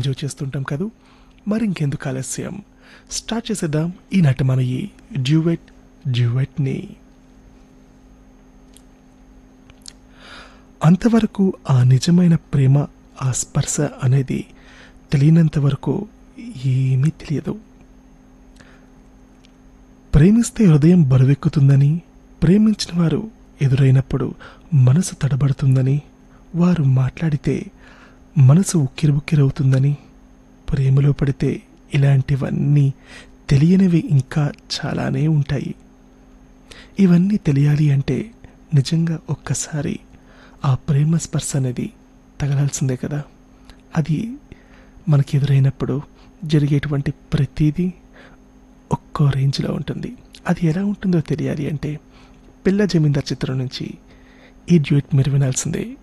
enjoy చేస్తుంటాం కదూ మరి ఇంకెందుకు ఆలస్యం స్టార్ట్ చేసేద్దాం ఈనాటి మన ఈ డ్యూవెట్ డ్యూవెట్ని అంతవరకు ఆ నిజమైన ప్రేమ ఆ స్పర్శ అనేది తెలియనంత వరకు ఏమీ తెలియదు ప్రేమిస్తే హృదయం బరువెక్కుతుందని ప్రేమించిన వారు ఎదురైనప్పుడు మనసు తడబడుతుందని వారు మాట్లాడితే మనసు ఉక్కిరిబుక్కిరవుతుందని ప్రేమలో పడితే ఇలాంటివన్నీ తెలియనివి ఇంకా చాలానే ఉంటాయి ఇవన్నీ తెలియాలి అంటే నిజంగా ఒక్కసారి ఆ ప్రేమ స్పర్శ అనేది తగలాల్సిందే కదా అది మనకి ఎదురైనప్పుడు జరిగేటువంటి ప్రతిదీ ఒక్కో రేంజ్లో ఉంటుంది అది ఎలా ఉంటుందో తెలియాలి అంటే పిల్ల జమీందార్ చిత్రం నుంచి ఈ డ్యూట్ మీరు వినాల్సిందే